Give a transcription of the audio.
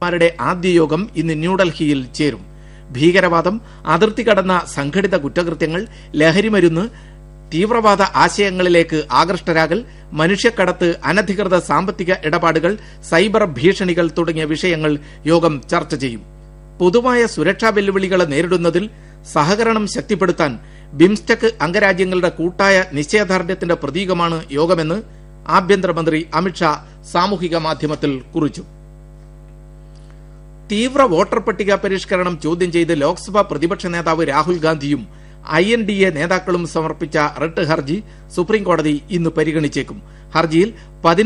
മാരുടെ ആദ്യ യോഗം ഇന്ന് ന്യൂഡൽഹിയിൽ ചേരും ഭീകരവാദം അതിർത്തി കടന്ന സംഘടിത കുറ്റകൃത്യങ്ങൾ ലഹരിമരുന്ന് തീവ്രവാദ ആശയങ്ങളിലേക്ക് ആകൃഷ്ടരാകൽ മനുഷ്യക്കടത്ത് അനധികൃത സാമ്പത്തിക ഇടപാടുകൾ സൈബർ ഭീഷണികൾ തുടങ്ങിയ വിഷയങ്ങൾ യോഗം ചർച്ച ചെയ്യും പൊതുവായ സുരക്ഷാ വെല്ലുവിളികളെ നേരിടുന്നതിൽ സഹകരണം ശക്തിപ്പെടുത്താൻ ബിംസ്റ്റെക് അംഗരാജ്യങ്ങളുടെ കൂട്ടായ നിശ്ചയദാർഢ്യത്തിന്റെ പ്രതീകമാണ് യോഗമെന്ന് ആഭ്യന്തരമന്ത്രി അമിത്ഷാ സാമൂഹിക മാധ്യമത്തിൽ കുറിച്ചു തീവ്ര വോട്ടർ പട്ടിക പരിഷ്കരണം ചോദ്യം ചെയ്ത് ലോക്സഭാ പ്രതിപക്ഷ നേതാവ് രാഹുൽ ഗാന്ധിയും ഐ എൻ ഡി എ നേതാക്കളും സമർപ്പിച്ച റിട്ട് ഹർജി സുപ്രീംകോടതി ഇന്ന് പരിഗണിച്ചേക്കും ഹർജിയിൽ